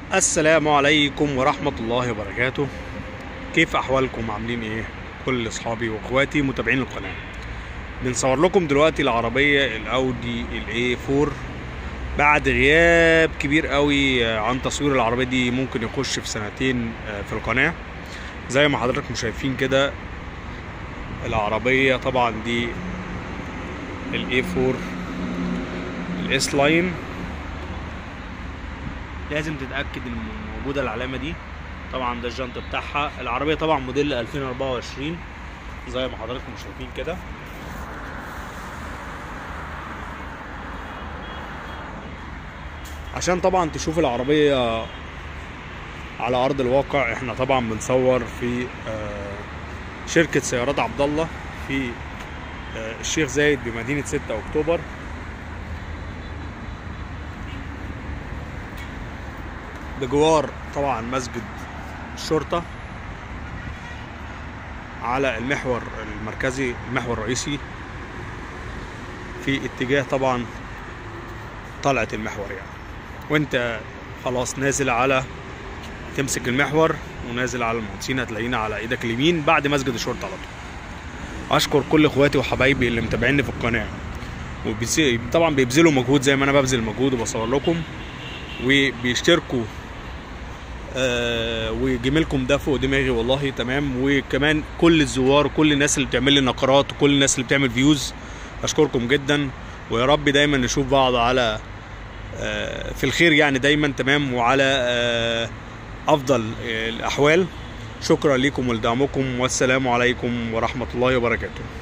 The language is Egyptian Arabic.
السلام عليكم ورحمة الله وبركاته كيف أحوالكم عاملين إيه كل أصحابي وأخواتي متابعين القناة بنصور لكم دلوقتي العربية الأودي الاي 4 بعد غياب كبير قوي عن تصوير العربية دي ممكن يخش في سنتين في القناة زي ما حضراتكم شايفين كده العربية طبعا دي الاي 4 الاس لاين لازم تتاكد ان موجوده العلامه دي طبعا ده الجنط بتاعها العربيه طبعا موديل 2024 زي ما حضراتكم شايفين كده عشان طبعا تشوف العربيه على ارض الواقع احنا طبعا بنصور في شركه سيارات عبد الله في الشيخ زايد بمدينه 6 اكتوبر بجوار طبعا مسجد الشرطة على المحور المركزي المحور الرئيسي في اتجاه طبعا طلعة المحور يعني وانت خلاص نازل على تمسك المحور ونازل على المهندسين هتلاقينا على ايدك اليمين بعد مسجد الشرطة على طول اشكر كل اخواتي وحبايبي اللي متابعيني في القناة وطبعا بيبذلوا مجهود زي ما انا ببذل مجهود وبصور لكم وبيشتركوا آه وجميلكم ده فوق دماغي والله تمام وكمان كل الزوار وكل الناس اللي بتعمل لي نقرات وكل الناس اللي بتعمل فيوز اشكركم جدا ويا رب دايما نشوف بعض على آه في الخير يعني دايما تمام وعلى آه افضل الاحوال شكرا لكم ولدعمكم والسلام عليكم ورحمه الله وبركاته